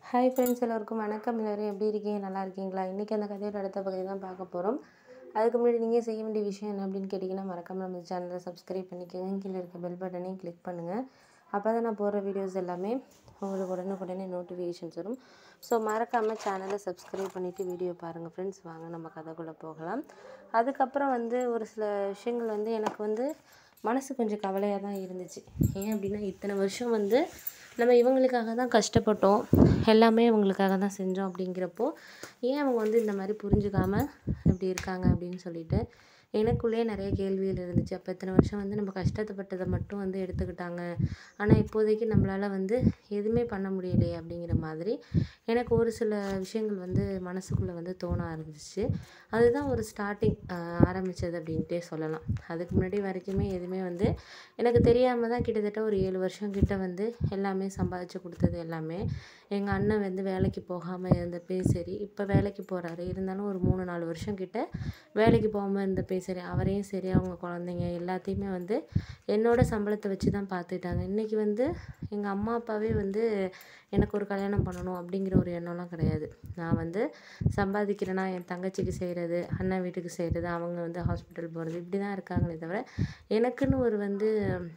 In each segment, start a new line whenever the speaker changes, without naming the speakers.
hi friends எல்லோருக்கும் வணக்கம் எல்லோரும் எப்படி இருக்கீங்க நல்லா இருக்கீங்களா இன்றைக்கி அந்த கதையோட அடுத்த பகுதி தான் பார்க்க போகிறோம் அதுக்கு முன்னாடி நீங்கள் செய்ய வேண்டிய விஷயம் என்ன அப்படின்னு கேட்டிங்கன்னா மறக்காமல் நம்ம சேனலை சப்ஸ்கிரைப் பண்ணிக்கோங்க கீழே இருக்க பெல் பட்டனையும் கிளிக் பண்ணுங்கள் அப்போ தான் நான் போடுற வீடியோஸ் எல்லாமே உங்களுக்கு உடனுக்குடனே நோட்டிஃபிகேஷன்ஸ் வரும் ஸோ மறக்காமல் சேனலை சப்ஸ்கிரைப் பண்ணிவிட்டு வீடியோ பாருங்கள் ஃப்ரெண்ட்ஸ் வாங்க நம்ம கதைக்குள்ளே போகலாம் அதுக்கப்புறம் வந்து ஒரு சில விஷயங்கள் வந்து எனக்கு வந்து மனசு கொஞ்சம் கவலையாக தான் இருந்துச்சு ஏன் அப்படின்னா இத்தனை வருஷம் வந்து நம்ம இவங்களுக்காக தான் கஷ்டப்பட்டோம் எல்லாமே இவங்களுக்காக தான் செஞ்சோம் அப்படிங்கிறப்போ ஏன் அவங்க வந்து இந்த மாதிரி புரிஞ்சுக்காம இப்படி இருக்காங்க அப்படின்னு சொல்லிட்டு எனக்குள்ளேயே நிறைய கேள்விகள் இருந்துச்சு அப்போ இத்தனை வருஷம் வந்து நம்ம கஷ்டப்பட்டதை மட்டும் வந்து எடுத்துக்கிட்டாங்க ஆனால் இப்போதைக்கு நம்மளால் வந்து எதுவுமே பண்ண முடியலையே அப்படிங்கிற மாதிரி எனக்கு ஒரு சில விஷயங்கள் வந்து மனசுக்குள்ளே வந்து தோண ஆரம்பிச்சிச்சு அதுதான் ஒரு ஸ்டார்டிங் ஆரம்பித்தது அப்படின்ட்டே சொல்லலாம் அதுக்கு முன்னாடி வரைக்குமே எதுவுமே வந்து எனக்கு தெரியாமல் தான் கிட்டத்தட்ட ஒரு ஏழு வருஷம் கிட்ட வந்து எல்லாமே சம்பாதிச்சு கொடுத்தது எல்லாமே எங்கள் அண்ணன் வந்து வேலைக்கு போகாமல் இருந்தப்பயும் சரி இப்போ வேலைக்கு போகிறாரு இருந்தாலும் ஒரு மூணு நாலு வருஷம் கிட்ட வேலைக்கு போகாமல் இருந்தப்பயும் சரி அவரையும் சரி அவங்க குழந்தைங்க எல்லாத்தையுமே வந்து என்னோட சம்பளத்தை வச்சு தான் பார்த்துக்கிட்டாங்க இன்றைக்கி வந்து எங்கள் அம்மா அப்பாவே வந்து எனக்கு ஒரு கல்யாணம் பண்ணணும் அப்படிங்கிற ஒரு எண்ணம்லாம் கிடையாது நான் வந்து சம்பாதிக்கிறேன்னா என் தங்கச்சிக்கு செய்கிறது அண்ணன் வீட்டுக்கு செய்கிறது அவங்க வந்து ஹாஸ்பிட்டல் போகிறது இப்படி தான் இருக்காங்களே தவிர எனக்குன்னு ஒரு வந்து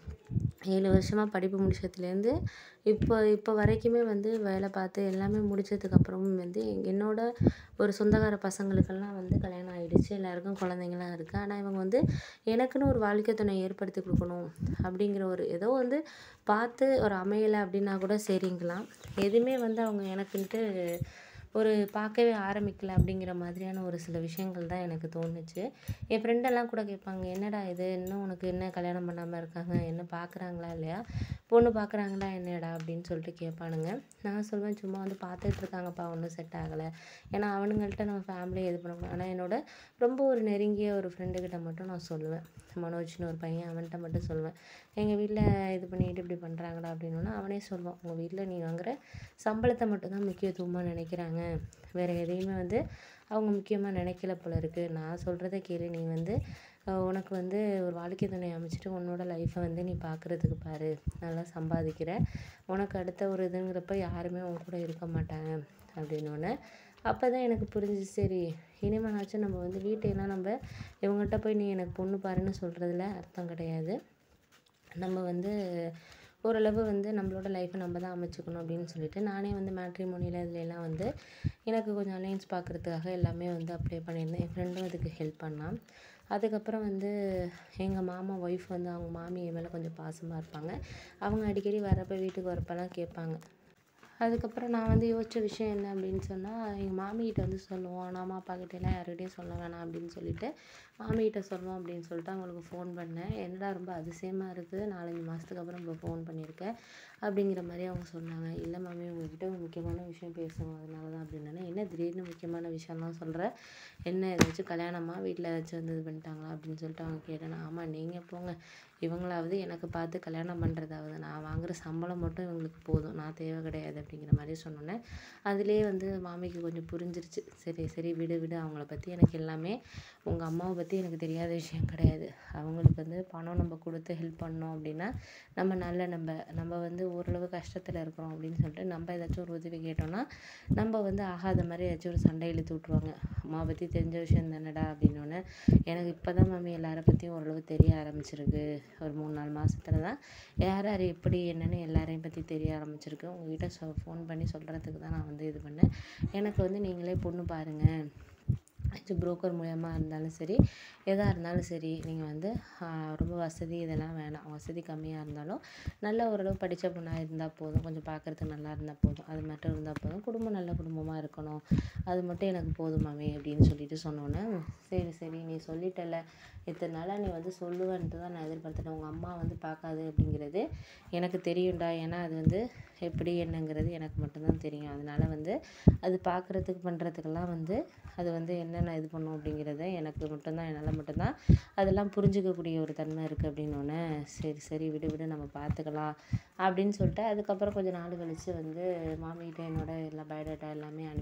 ஏழு வருஷமாக படிப்பு முடிச்சதுலேருந்து இப்போ இப்போ வரைக்குமே வந்து வேலை பார்த்து எல்லாமே முடிச்சதுக்கப்புறமும் வந்து என்னோட ஒரு சொந்தக்கார பசங்களுக்கெல்லாம் வந்து கல்யாணம் ஆகிடுச்சு எல்லாருக்கும் குழந்தைங்களாம் இருக்குது ஆனால் இவங்க வந்து எனக்குன்னு ஒரு வாழ்க்கை துணை ஏற்படுத்தி கொடுக்கணும் அப்படிங்கிற ஒரு ஏதோ வந்து பார்த்து ஒரு அமையலை அப்படின்னா கூட சரிங்களாம் எதுவுமே வந்து அவங்க எனக்குன்ட்டு ஒரு பார்க்கவே ஆரம்பிக்கல அப்படிங்கிற மாதிரியான ஒரு சில விஷயங்கள் தான் எனக்கு தோணுச்சு என் ஃப்ரெண்டெல்லாம் கூட கேட்பாங்க என்னடா இது இன்னும் உனக்கு என்ன கல்யாணம் பண்ணாமல் இருக்காங்க என்ன பார்க்குறாங்களா இல்லையா பொண்ணு பார்க்குறாங்களா என்னடா அப்படின்னு சொல்லிட்டு கேட்பானுங்க நான் சொல்வேன் சும்மா வந்து பார்த்துட்டு இருக்காங்கப்பா ஒன்றும் செட் ஆகலை ஏன்னா அவனுங்கள்ட்ட நம்ம ஃபேமிலியை இது பண்ண முடியும் ஆனால் என்னோட ரொம்ப ஒரு நெருங்கிய ஒரு ஃப்ரெண்டுக்கிட்ட மட்டும் நான் சொல்லுவேன் மனோஜ்னு ஒரு பையன் அவன்கிட்ட மட்டும் சொல்லுவேன் எங்கள் வீட்டில் இது பண்ணிட்டு இப்படி பண்ணுறாங்கடா அப்படின்னா அவனே சொல்லுவான் உங்கள் வீட்டில் நீ வாங்குற சம்பளத்தை மட்டும்தான் முக்கியத்துவமாக நினைக்கிறாங்க வேறு எதையுமே வந்து அவங்க முக்கியமாக நினைக்கல போல இருக்குது நான் சொல்கிறத கேளு நீ வந்து உனக்கு வந்து ஒரு வாழ்க்கை துணை அமைச்சிட்டு உன்னோட லைஃப்பை வந்து நீ பார்க்குறதுக்கு பாரு நல்லா சம்பாதிக்கிற உனக்கு அடுத்த ஒரு இதுங்கிறப்ப யாருமே உன் கூட இருக்க மாட்டாங்க அப்படின்னோடனே அப்போ தான் எனக்கு புரிஞ்சு சரி இனிமேனாச்சும் நம்ம வந்து வீட்டையெல்லாம் நம்ம இவங்ககிட்ட போய் நீ எனக்கு பொண்ணு பாருன்னு சொல்கிறதுல அர்த்தம் கிடையாது நம்ம வந்து ஓரளவு வந்து நம்மளோட லைஃப்பை நம்ம தான் அமைச்சுக்கணும் அப்படின்னு சொல்லிட்டு நானே வந்து மேட்ரிமோனியில் இதுலலாம் வந்து எனக்கு கொஞ்சம் அலைன்ஸ் பார்க்குறதுக்காக எல்லாமே வந்து அப்ளை பண்ணியிருந்தேன் என் ஃப்ரெண்டும் அதுக்கு ஹெல்ப் பண்ணான் அதுக்கப்புறம் வந்து எங்கள் மாமா ஒய்ஃப் வந்து அவங்க மாமி என் மேலே கொஞ்சம் பாசமாக இருப்பாங்க அவங்க அடிக்கடி வரப்போ வீட்டுக்கு வரப்பெல்லாம் கேட்பாங்க அதுக்கப்புறம் நான் வந்து யோசித்த விஷயம் என்ன அப்படின்னு சொன்னால் எங்கள் மாமிகிட்ட வந்து சொல்லுவோம் ஆனால் அம்மா அப்பா கிட்டேலாம் யார்கிட்டையும் சொல்ல வேணாம் அப்படின்னு சொல்லிட்டு மாமிகிட்ட சொல்லுவோம் அப்படின்னு சொல்லிட்டு அவங்களுக்கு ஃபோன் பண்ணேன் என்னடா ரொம்ப அதிசயமாக இருக்குது நாலஞ்சு மாதத்துக்கு அப்புறம் இப்போ ஃபோன் பண்ணியிருக்கேன் அப்படிங்கிற மாதிரி அவங்க சொன்னாங்க இல்லை மாமி உங்ககிட்ட ஒரு முக்கியமான விஷயம் பேசணும் அதனால தான் அப்படின்னா என்ன திடீர்னு முக்கியமான விஷயம்லாம் சொல்கிற என்ன ஏதாச்சும் கல்யாணமா வீட்டில் ஏதாச்சும் வந்து இது பண்ணிட்டாங்களா அப்படின்னு சொல்லிட்டு அவங்க கேட்டேன் ஆமாம் நீங்கள் போங்க இவங்களாவது எனக்கு பார்த்து கல்யாணம் பண்ணுறதாவது நான் வாங்குகிற சம்பளம் மட்டும் இவங்களுக்கு போதும் நான் தேவை கிடையாது அப்படிங்கிற மாதிரி சொன்னோன்னே அதுலேயே வந்து மாமிக்கு கொஞ்சம் புரிஞ்சிருச்சு சரி சரி விடு விடு அவங்கள பற்றி எனக்கு எல்லாமே உங்கள் அம்மாவை பற்றி எனக்கு தெரியாத விஷயம் கிடையாது அவங்களுக்கு வந்து பணம் நம்ம கொடுத்து ஹெல்ப் பண்ணோம் அப்படின்னா நம்ம நல்ல நம்ம நம்ம வந்து ஓரளவு கஷ்டத்தில் இருக்கிறோம் அப்படின்னு சொல்லிட்டு நம்ம ஏதாச்சும் ஒரு உதவி கேட்டோம்னா நம்ம வந்து ஆகாத மாதிரி ஏதாச்சும் ஒரு சண்டை இழுத்து விட்ருவாங்க அம்மாவை பற்றி தெரிஞ்ச விஷயம் தானடா அப்படின்னோடனே எனக்கு இப்போ தான் மாமி எல்லாரை பற்றியும் ஓரளவு தெரிய ஆரம்பிச்சிருக்கு ஒரு மூணு நாலு மாதத்துல தான் யார் யார் எப்படி என்னென்னு எல்லாரையும் பற்றி தெரிய ஆரம்பிச்சிருக்கு உங்ககிட்ட சொ ஃபோன் பண்ணி சொல்கிறதுக்கு தான் நான் வந்து இது பண்ணேன் எனக்கு வந்து நீங்களே பொண்ணு பாருங்கள் ஏதாச்சும் புரோக்கர் மூலயமா இருந்தாலும் சரி எதாக இருந்தாலும் சரி நீங்கள் வந்து ரொம்ப வசதி இதெல்லாம் வேணாம் வசதி கம்மியாக இருந்தாலும் நல்ல ஓரளவு படித்த பொண்ணாக இருந்தால் போதும் கொஞ்சம் பார்க்குறதுக்கு நல்லா இருந்தால் போதும் அது மட்டும் இருந்தால் போதும் குடும்பம் நல்ல குடும்பமாக இருக்கணும் அது மட்டும் எனக்கு போதுமாமே அப்படின்னு சொல்லிட்டு சொன்னோன்னே சரி சரி நீ சொல்லிட்டல இத்தனை நாளாக நீ வந்து சொல்லுவேன்ட்டு தான் நான் எதிர்பார்த்துட்டேன் உங்கள் அம்மா வந்து பார்க்காது அப்படிங்கிறது எனக்கு தெரியும்டா ஏன்னா அது வந்து எப்படி என்னங்கிறது எனக்கு மட்டும்தான் தெரியும் அதனால் வந்து அது பார்க்குறதுக்கு பண்ணுறதுக்கெல்லாம் வந்து அது வந்து என்னென்ன இது பண்ணும் அப்படிங்கிறத எனக்கு மட்டும்தான் என்னால் மட்டும்தான் அதெல்லாம் புரிஞ்சிக்கக்கூடிய ஒரு தன்மை இருக்குது அப்படின்னோடனே சரி சரி விடு விடு நம்ம பார்த்துக்கலாம் அப்படின்னு சொல்லிட்டு அதுக்கப்புறம் கொஞ்சம் நாள் கழித்து வந்து மாமிகிட்ட என்னோட எல்லா பயோடேட்டா எல்லாமே அனுப்பி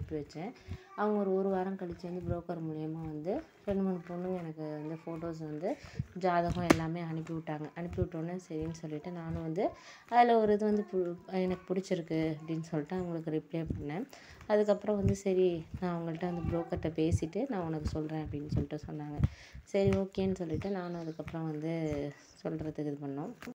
அனுப்பி வச்சேன் அவங்க ஒரு ஒரு வாரம் கழித்து வந்து புரோக்கர் மூலியமாக வந்து ரெண்டு மூணு பொண்ணுங்க எனக்கு வந்து ஃபோட்டோஸ் வந்து ஜாதகம் எல்லாமே அனுப்பி விட்டாங்க அனுப்பி விட்டோன்னே சரின்னு சொல்லிட்டு நானும் வந்து அதில் ஒரு இது வந்து பு எனக்கு பிடிச்சிருக்கு அப்படின்னு சொல்லிட்டு அவங்களுக்கு ரிப்ளை பண்ணேன் அதுக்கப்புறம் வந்து சரி நான் அவங்கள்ட்ட அந்த புரோக்கர்கிட்ட பேசிவிட்டு நான் உனக்கு சொல்கிறேன் அப்படின்னு சொல்லிட்டு சொன்னாங்க சரி ஓகேன்னு சொல்லிட்டு நானும் அதுக்கப்புறம் வந்து சொல்கிறதுக்கு இது பண்ணோம்